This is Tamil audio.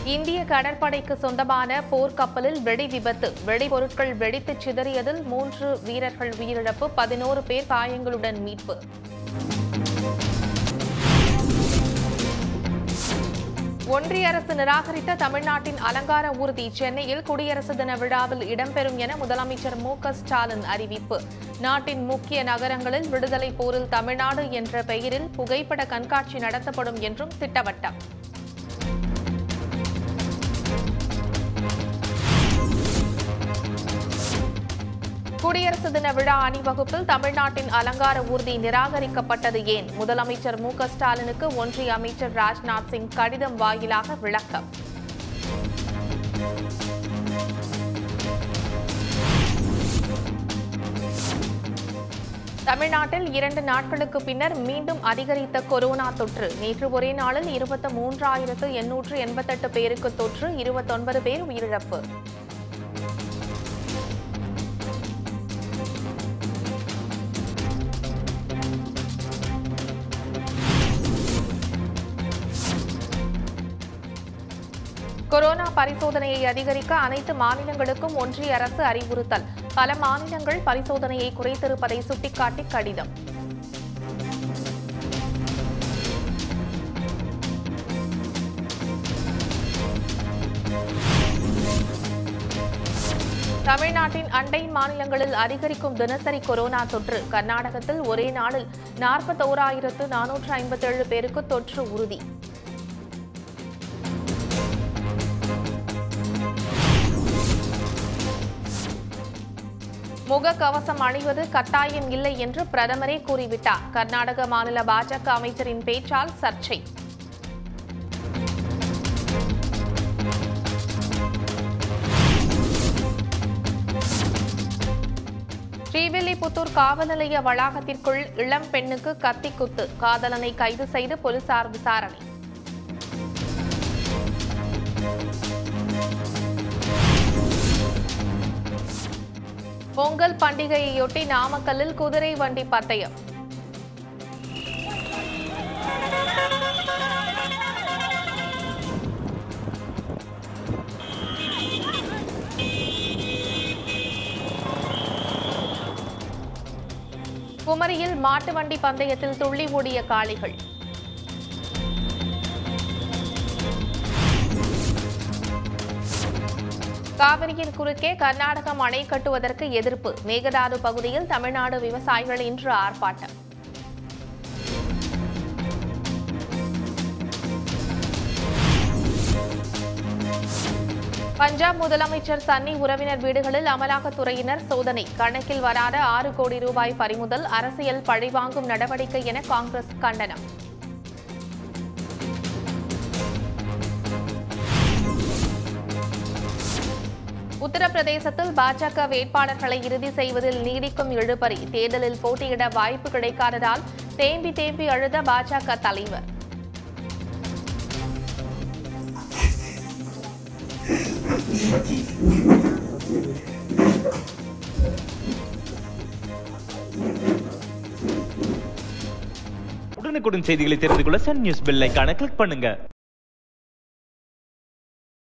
இந்திய கடற்படைக்கு சொந்தமான போர்க்கப்பலில் வெடி விபத்து வெடிபொருட்கள் வெடித்து சிதறியதில் மூன்று வீரர்கள் உயிரிழப்பு பதினோரு பேர் காயங்களுடன் மீட்பு ஒன்றிய அரசு நிராகரித்த தமிழ்நாட்டின் அலங்கார ஊர்தி சென்னையில் குடியரசு தின விழாவில் இடம்பெறும் என முதலமைச்சர் மு க ஸ்டாலின் அறிவிப்பு நாட்டின் முக்கிய நகரங்களில் விடுதலை போரில் தமிழ்நாடு என்ற பெயரில் புகைப்பட கண்காட்சி நடத்தப்படும் என்றும் திட்டவட்டம் குடியரசு தின விழா அணிவகுப்பில் தமிழ்நாட்டின் அலங்கார ஊர்தி நிராகரிக்கப்பட்டது ஏன் முதலமைச்சர் மு க ஸ்டாலினுக்கு ஒன்றிய அமைச்சர் ராஜ்நாத் சிங் கடிதம் வாயிலாக விளக்கம் தமிழ்நாட்டில் இரண்டு நாட்களுக்கு பின்னர் மீண்டும் அதிகரித்த கொரோனா தொற்று நேற்று ஒரே நாளில் இருபத்தி மூன்றாயிரத்து எண்ணூற்று எண்பத்தெட்டு பேருக்கு தொற்று இருபத்தொன்பது பேர் உயிரிழப்பு கொரோனா பரிசோதனையை அதிகரிக்க அனைத்து மாநிலங்களுக்கும் ஒன்றிய அரசு அறிவுறுத்தல் பல மாநிலங்கள் பரிசோதனையை குறைத்திருப்பதை சுட்டிக்காட்டி கடிதம் தமிழ்நாட்டின் அண்டை மாநிலங்களில் அதிகரிக்கும் தினசரி கொரோனா தொற்று கர்நாடகத்தில் ஒரே நாளில் நாற்பத்தோராயிரத்து நானூற்று ஐம்பத்தேழு பேருக்கு தொற்று உறுதி முகக்கவசம் அணிவது கட்டாயம் இல்லை என்று பிரதமரே கூறிவிட்டார் கர்நாடக மாநில பாஜக அமைச்சரின் பேச்சால் சர்ச்சை ஸ்ரீவில்லிபுத்தூர் காவல் நிலைய வளாகத்திற்குள் இளம் பெண்ணுக்கு கத்தி குத்து காதலனை கைது செய்து போலீசார் விசாரணை பொங்கல் பண்டிகையையொட்டி நாமக்கல்லில் குதிரை வண்டி பந்தயம் குமரியில் மாட்டு வண்டி பந்தயத்தில் துள்ளி ஓடிய காளைகள் காவிரியின் குறுக்கே கர்நாடகம் அணை கட்டுவதற்கு எதிர்ப்பு மேகதாது பகுதியில் தமிழ்நாடு விவசாயிகள் இன்று ஆர்ப்பாட்டம் பஞ்சாப் முதலமைச்சர் சன்னி உறவினர் வீடுகளில் அமலாக்கத்துறையினர் சோதனை கணக்கில் வராத ஆறு கோடி ரூபாய் பறிமுதல் அரசியல் பழிவாங்கும் நடவடிக்கை என காங்கிரஸ் கண்டனம் உத்தரப்பிரதேசத்தில் பாஜக வேட்பாளர்களை இறுதி செய்வதில் நீடிக்கும் இழுபறி தேர்தலில் போட்டியிட வாய்ப்பு கிடைக்காததால் தேம்பி தேம்பி அழுத பாஜக தலைவர் உடனுக்குடன் செய்திகளை தெரிந்து கொள்ள சன் நியூஸ் பெல் ஐகானை கிளிக் பண்ணுங்க